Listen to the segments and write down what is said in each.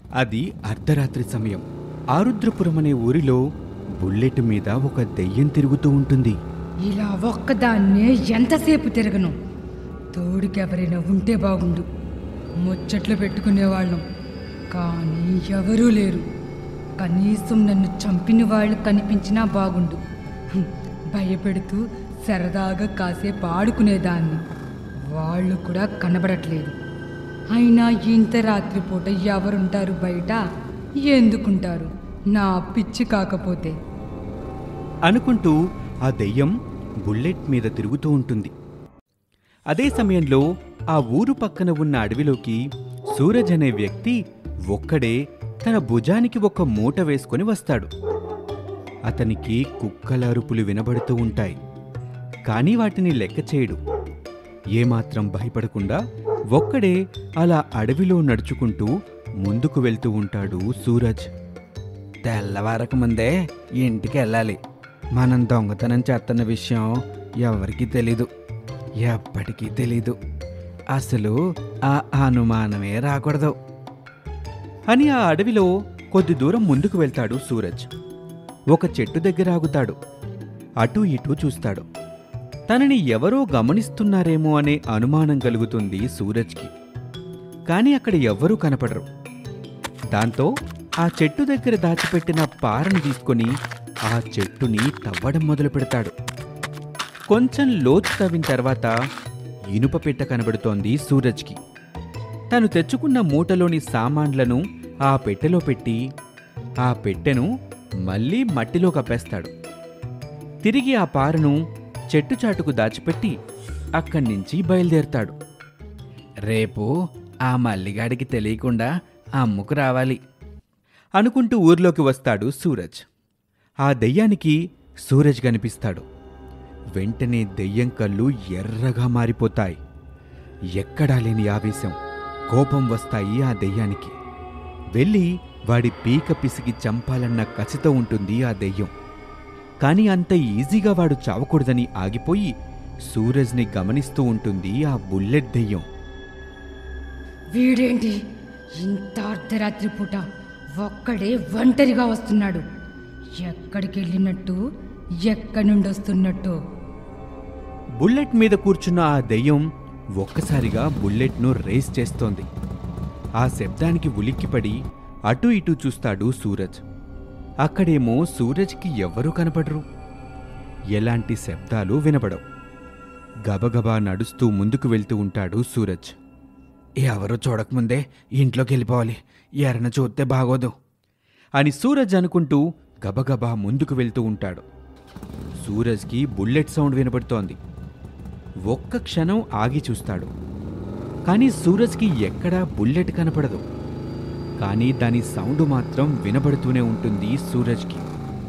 అది అర్ధరాత్రి సమయం ఆరుద్రపురం అనే ఊరిలో బుల్లెట్ మీద ఒక దెయ్యం తిరుగుతూ ఉంటుంది ఇలా ఒక్కదాన్నే ఎంతసేపు తిరగను తోడుకెవరైనా ఉంటే బాగుండు ముచ్చట్లు పెట్టుకునేవాళ్ళం కానీ ఎవరూ లేరు కనీసం నన్ను చంపిన వాళ్ళు కనిపించినా బాగుండు హ్మ్, భయపెడుతూ సరదాగా కాసేపు ఆడుకునేదాన్ని వాళ్ళు కూడా కనబడట్లేదు అయినా ఇంత రాత్రిపూట ఎవరుంటారు బయట ఎందుకుంటారు నా పిచ్చి కాకపోతే అనుకుంటూ ఆ దెయ్యం బుల్లెట్ మీద తిరుగుతూ ఉంటుంది అదే సమయంలో ఆ ఊరు పక్కన ఉన్న అడవిలోకి సూరజ్ అనే వ్యక్తి ఒక్కడే తన భుజానికి ఒక మూట వేసుకొని వస్తాడు అతనికి కుక్కల అరుపులు వినబడుతూ ఉంటాయి కానీ వాటిని లెక్క చేయడు ఏమాత్రం భయపడకుండా ఒక్కడే అలా అడవిలో నడుచుకుంటూ ముందుకు వెళ్తూ ఉంటాడు సూరజ్ తెల్లవారక ముందే ఇంటికి వెళ్ళాలి మనం దొంగతనం చేస్తున్న విషయం ఎవరికీ తెలీదు ఎప్పటికీ తెలీదు అసలు ఆ అనుమానమే రాకూడదు అని ఆ అడవిలో కొద్ది దూరం ముందుకు వెళ్తాడు సూరజ్ ఒక చెట్టు దగ్గర ఆగుతాడు అటూ ఇటూ చూస్తాడు తనని ఎవరో గమనిస్తున్నారేమో అనే అనుమానం కలుగుతుంది సూరజ్కి కానీ అక్కడ ఎవ్వరూ కనపడరు దాంతో ఆ చెట్టు దగ్గర దాచిపెట్టిన పారను తీసుకొని ఆ చెట్టుని తవ్వడం మొదలు పెడతాడు కొంచెం లోతు తవ్విన తర్వాత ఇనుప పెట్ట కనబడుతోంది సూరజ్కి తను తెచ్చుకున్న మూటలోని సామాన్లను ఆ పెట్టెలో పెట్టి ఆ పెట్టెను మళ్ళీ మట్టిలో కప్పేస్తాడు తిరిగి ఆ పారను చెట్టు చాటుకు దాచిపెట్టి అక్కడి నుంచి బయలుదేరతాడు రేపు ఆ మల్లిగాడికి తెలియకుండా అమ్ముకు రావాలి అనుకుంటూ ఊర్లోకి వస్తాడు సూరజ్ ఆ దెయ్యానికి సూరజ్ కనిపిస్తాడు వెంటనే దెయ్యం కళ్ళు ఎర్రగా మారిపోతాయి ఎక్కడా లేని ఆవేశం కోపం వస్తాయి ఆ దెయ్యానికి వెళ్ళి వాడి పీక పిసికి చంపాలన్న కసితో ఉంటుంది ఆ దెయ్యం కానీ అంత ఈజీగా వాడు చావకూడదని ఆగిపోయి సూరజ్ని గమనిస్తూ ఉంటుంది ఆ బుల్లెట్ దెయ్యం వీడేంటి ఇంత అర్ధరాత్రి పూట ఒక్కడే ఒంటరిగా వస్తున్నాడు ఎక్కడికి వెళ్ళినట్టు ఎక్కడి నుండి వస్తున్నట్టు బుల్లెట్ మీద కూర్చున్న ఆ దెయ్యం ఒక్కసారిగా బుల్లెట్ను రేస్ చేస్తోంది ఆ శబ్దానికి ఉలిక్కిపడి అటూ ఇటూ చూస్తాడు సూరజ్ అక్కడేమో సూరజ్కి ఎవ్వరూ కనపడరు ఎలాంటి శబ్దాలు వినపడవు గబగబా నడుస్తూ ముందుకు వెళ్తూ ఉంటాడు సూరజ్ ఎవరూ చూడకముందే ఇంట్లోకి వెళ్ళిపోవాలి ఎరన చూస్తే బాగోదు అని సూరజ్ అనుకుంటూ గబగబా ముందుకు వెళ్తూ ఉంటాడు సూరజ్కి బుల్లెట్ సౌండ్ వినపడుతోంది ఒక్క క్షణం ఆగి చూస్తాడు కానీ సూరజ్కి ఎక్కడా బుల్లెట్ కనపడదు కానీ దాని సౌండ్ మాత్రం వినబడుతూనే ఉంటుంది సూరజ్కి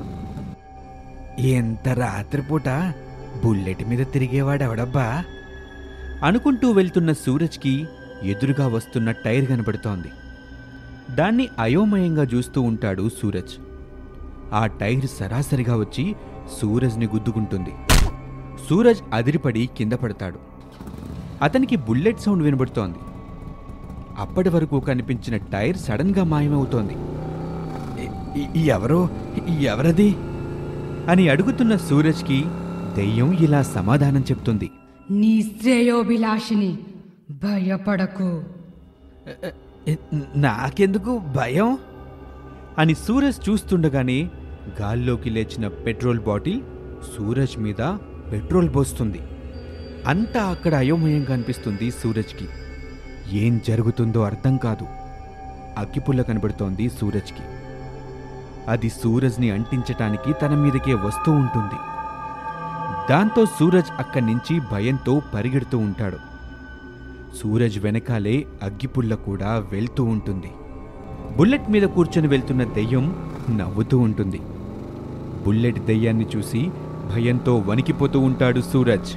ఎంత రాత్రిపూట బుల్లెట్ మీద తిరిగేవాడెవడబ్బా అనుకుంటూ వెళ్తున్న సూరజ్కి ఎదురుగా వస్తున్న టైర్ కనబడుతోంది దాన్ని అయోమయంగా చూస్తూ ఉంటాడు సూరజ్ ఆ టైర్ సరాసరిగా వచ్చి సూరజ్ని గుద్దుకుంటుంది సూరజ్ అదిరిపడి కింద పడతాడు అతనికి బుల్లెట్ సౌండ్ వినబడుతోంది అప్పటి వరకు కనిపించిన టైర్ సడన్గా మాయమవుతోంది "ఎ- ఎ- ఎవరో ఎవరది అని అడుగుతున్న సూరజ్కి దెయ్యం ఇలా సమాధానం చెప్తుంది నీ శ్రేయోభిలాషిని భయపడకు "ఎ- ఎ- నాకెందుకు భయం అని సూరజ్ చూస్తుండగానే గాల్లోకి లేచిన పెట్రోల్ బాటిల్ సూరజ్ మీద పెట్రోల్ పోస్తుంది అంతా అక్కడ అయోమయంగా అనిపిస్తుంది సూరజ్కి ఏం జరుగుతుందో అర్థం కాదు అగ్గిపుల్ల కనబడుతోంది సూరజ్కి అది సూరజ్ని అంటించటానికి తన మీదకే వస్తూ ఉంటుంది దాంతో సూరజ్ అక్కడి నుంచి భయంతో పరిగెడుతూ ఉంటాడు సూరజ్ వెనకాలే అగ్గిపుల్ల కూడా వెళ్తూ ఉంటుంది బుల్లెట్ మీద కూర్చొని వెళ్తున్న దెయ్యం నవ్వుతూ ఉంటుంది బుల్లెట్ దెయ్యాన్ని చూసి భయంతో వణికిపోతూ ఉంటాడు సూరజ్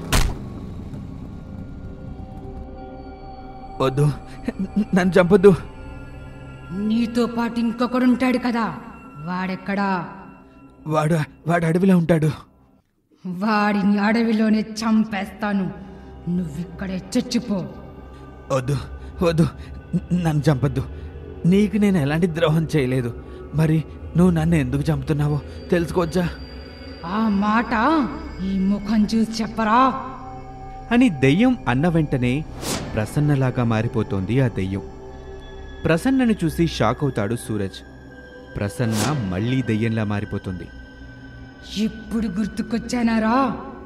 వద్దు నన్ను చంపొద్దు నీతో పాటు ఇంకొకడుంటాడు కదా వాడెక్కడా వాడు వాడు అడవిలో ఉంటాడు వాడిని అడవిలోనే చంపేస్తాను నువ్విక్కడే చచ్చిపో వద్దు వద్దు నన్ను చంపొద్దు నీకు నేను ఎలాంటి ద్రోహం చేయలేదు మరి నువ్వు నన్ను ఎందుకు చంపుతున్నావో తెలుసుకోవచ్చా ఆ మాట ఈ ముఖం చూసి చెప్పరా అని దెయ్యం అన్న వెంటనే ప్రసన్నలాగా మారిపోతోంది ఆ దెయ్యం ప్రసన్నను చూసి షాక్ అవుతాడు సూరజ్ ప్రసన్న మళ్ళీ దెయ్యంలా మారిపోతుంది ఇప్పుడు గుర్తుకొచ్చానారా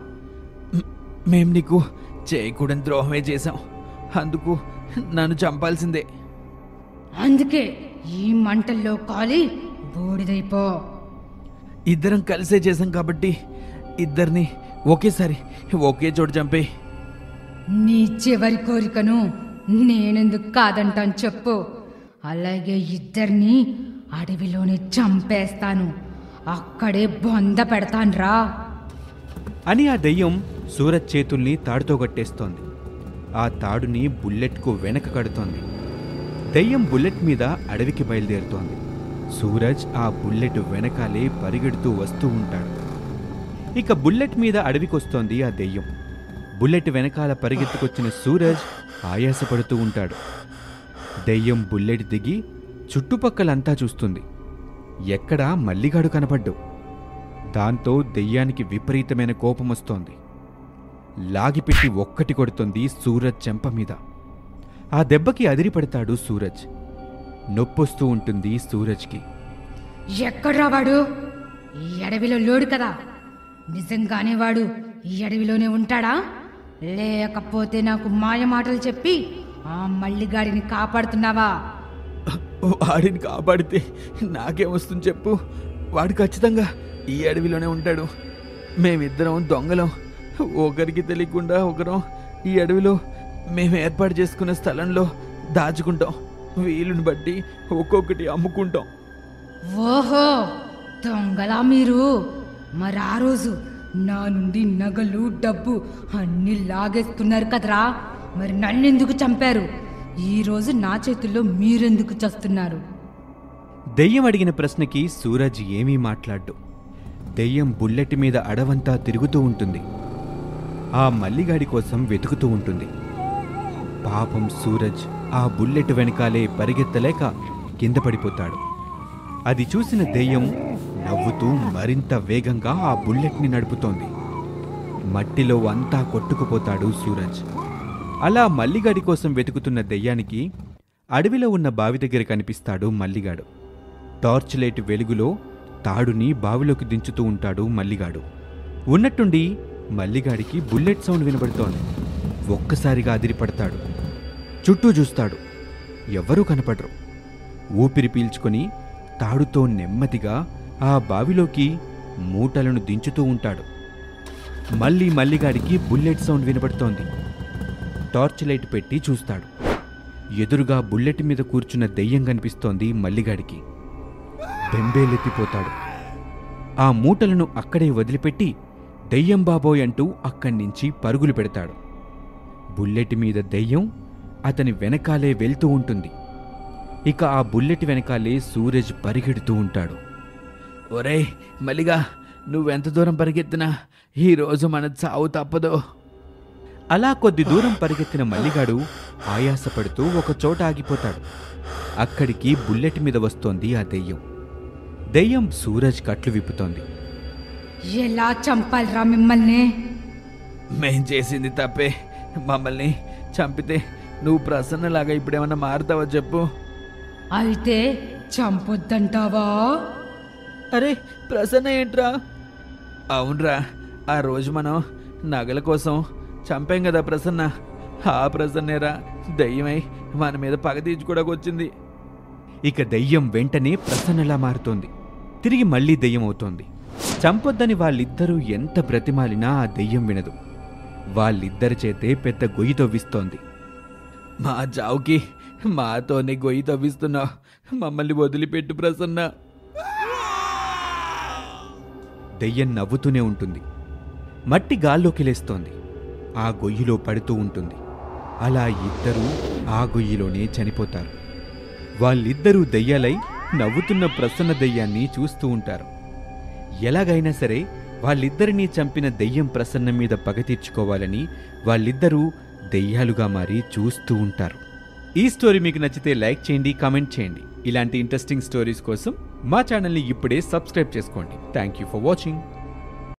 మేం నీకు చేయకూడని ద్రోహమే చేశాం అందుకు నన్ను చంపాల్సిందే అందుకే ఈ మంటల్లో కాలి బూడిదైపో ఇద్దరం కలిసే చేశాం కాబట్టి ఇద్దరిని ఒకేసారి ఒకే చోటు చంపే నీ చివరి కోరికను నేనెందుకు కాదంటాను చెప్పు అలాగే ఇద్దరిని అడవిలోనే చంపేస్తాను అక్కడే బొంద పెడతాను రా అని ఆ దెయ్యం సూరజ్ చేతుల్ని తాడుతో కట్టేస్తోంది ఆ తాడుని బుల్లెట్కు వెనక కడుతోంది దెయ్యం బుల్లెట్ మీద అడవికి బయలుదేరుతోంది సూరజ్ ఆ బుల్లెట్ వెనకాలే పరిగెడుతూ వస్తూ ఉంటాడు ఇక బుల్లెట్ మీద అడవికొస్తోంది ఆ దెయ్యం బుల్లెట్ వెనకాల పరిగెత్తుకొచ్చిన సూరజ్ ఆయాసపడుతూ ఉంటాడు దెయ్యం బుల్లెట్ దిగి చుట్టుపక్కలంతా చూస్తుంది ఎక్కడా మల్లిగాడు కనపడ్డు దాంతో దెయ్యానికి విపరీతమైన కోపం వస్తోంది లాగిపెట్టి ఒక్కటి కొడుతుంది సూరజ్ చెంప మీద ఆ దెబ్బకి అదిరిపడతాడు సూరజ్ నొప్పొస్తూ ఉంటుంది సూరజ్కి ఎక్కడ్రా వాడు ఈ అడవిలో లోడు కదా నిజంగానే వాడు ఈ అడవిలోనే ఉంటాడా లేకపోతే నాకు మాయ మాటలు చెప్పి ఆ మల్లిగాడిని కాపాడుతున్నావా వాడిని కాపాడితే నాకేమొస్తుంది చెప్పు వాడు ఖచ్చితంగా ఈ అడవిలోనే ఉంటాడు మేమిద్దరం దొంగలం ఒకరికి తెలియకుండా ఒకరం ఈ అడవిలో మేము ఏర్పాటు చేసుకున్న స్థలంలో దాచుకుంటాం వీలుని బట్టి ఒక్కొక్కటి అమ్ముకుంటాం ఓహో దొంగలా మీరు మరి ఆ రోజు నా నుండి నగలు డబ్బు అన్ని లాగేసుకున్నారు కదరా మరి నన్నెందుకు చంపారు ఈ రోజు నా చేతుల్లో మీరెందుకు చస్తున్నారు దెయ్యం అడిగిన ప్రశ్నకి సూరజ్ ఏమీ మాట్లాడ్డు దెయ్యం బుల్లెట్ మీద అడవంతా తిరుగుతూ ఉంటుంది ఆ మల్లిగాడి కోసం వెతుకుతూ ఉంటుంది పాపం సూరజ్ ఆ బుల్లెట్ వెనకాలే పరిగెత్తలేక కింద పడిపోతాడు అది చూసిన దెయ్యం నవ్వుతూ మరింత వేగంగా ఆ బుల్లెట్ని నడుపుతోంది మట్టిలో అంతా కొట్టుకుపోతాడు సూరజ్ అలా మల్లిగాడి కోసం వెతుకుతున్న దెయ్యానికి అడవిలో ఉన్న బావి దగ్గర కనిపిస్తాడు మల్లిగాడు టార్చ్ లైట్ వెలుగులో తాడుని బావిలోకి దించుతూ ఉంటాడు మల్లిగాడు ఉన్నట్టుండి మల్లిగాడికి బుల్లెట్ సౌండ్ వినబడుతోంది ఒక్కసారిగా అదిరిపడతాడు చుట్టూ చూస్తాడు ఎవ్వరూ కనపడరు ఊపిరి పీల్చుకొని తాడుతో నెమ్మదిగా ఆ బావిలోకి మూటలను దించుతూ ఉంటాడు మళ్ళీ మల్లిగాడికి బుల్లెట్ సౌండ్ వినబడుతోంది టార్చ్ లైట్ పెట్టి చూస్తాడు ఎదురుగా బుల్లెట్ మీద కూర్చున్న దెయ్యం కనిపిస్తోంది మల్లిగాడికి బెంబేలెత్తిపోతాడు ఆ మూటలను అక్కడే వదిలిపెట్టి దెయ్యం బాబోయ్ అంటూ అక్కడి నుంచి పరుగులు పెడతాడు బుల్లెట్ మీద దెయ్యం అతని వెనకాలే వెళ్తూ ఉంటుంది ఇక ఆ బుల్లెట్ వెనకాలే సూరజ్ పరిగెడుతూ ఉంటాడు ఒరేయ్ మల్లిగా నువ్వెంత దూరం పరిగెత్తినా ఈ రోజు మన చావు తప్పదు అలా కొద్ది దూరం పరిగెత్తిన మల్లిగాడు ఆయాసపడుతూ ఒక చోట ఆగిపోతాడు అక్కడికి బుల్లెట్ మీద వస్తోంది ఆ దెయ్యం దెయ్యం సూరజ్ కట్లు విప్పుతోంది ఎలా చంపాలిరా మిమ్మల్ని మేం చేసింది తప్పే మమ్మల్ని చంపితే నువ్వు ప్రసన్నలాగా ఇప్పుడేమన్నా మారుతావా చెప్పు అయితే చంపొద్దంటావా అరే ప్రసన్న ఏంట్రా అవునరా ఆ రోజు మనం నగల కోసం చంపాం కదా ప్రసన్న ఆ ప్రసన్నేరా దయ్యమై మన మీద పగ తీర్చుకోవడానికి వచ్చింది ఇక దెయ్యం వెంటనే ప్రసన్నలా మారుతోంది తిరిగి మళ్ళీ దెయ్యం అవుతోంది చంపొద్దని వాళ్ళిద్దరూ ఎంత బ్రతిమాలినా ఆ దెయ్యం వినదు వాళ్ళిద్దరి చేతే పెద్ద గొయ్యి తవ్విస్తోంది మా చావుకి మాతోనే గొయ్యి తవ్విస్తున్నావు మమ్మల్ని వదిలిపెట్టు ప్రసన్న దెయ్యం నవ్వుతూనే ఉంటుంది మట్టి గాల్లోకి లేస్తోంది ఆ గొయ్యిలో పడుతూ ఉంటుంది అలా ఇద్దరూ ఆ గొయ్యిలోనే చనిపోతారు వాళ్ళిద్దరూ దెయ్యాలై నవ్వుతున్న ప్రసన్న దెయ్యాన్ని చూస్తూ ఉంటారు ఎలాగైనా సరే వాళ్ళిద్దరినీ చంపిన దెయ్యం ప్రసన్న మీద పగ తీర్చుకోవాలని వాళ్ళిద్దరూ దెయ్యాలుగా మారి చూస్తూ ఉంటారు ఈ స్టోరీ మీకు నచ్చితే లైక్ చేయండి కామెంట్ చేయండి ఇలాంటి ఇంట్రెస్టింగ్ స్టోరీస్ కోసం మా ఛానల్ని ఇప్పుడే సబ్స్క్రైబ్ చేసుకోండి థ్యాంక్ యూ ఫర్ వాచింగ్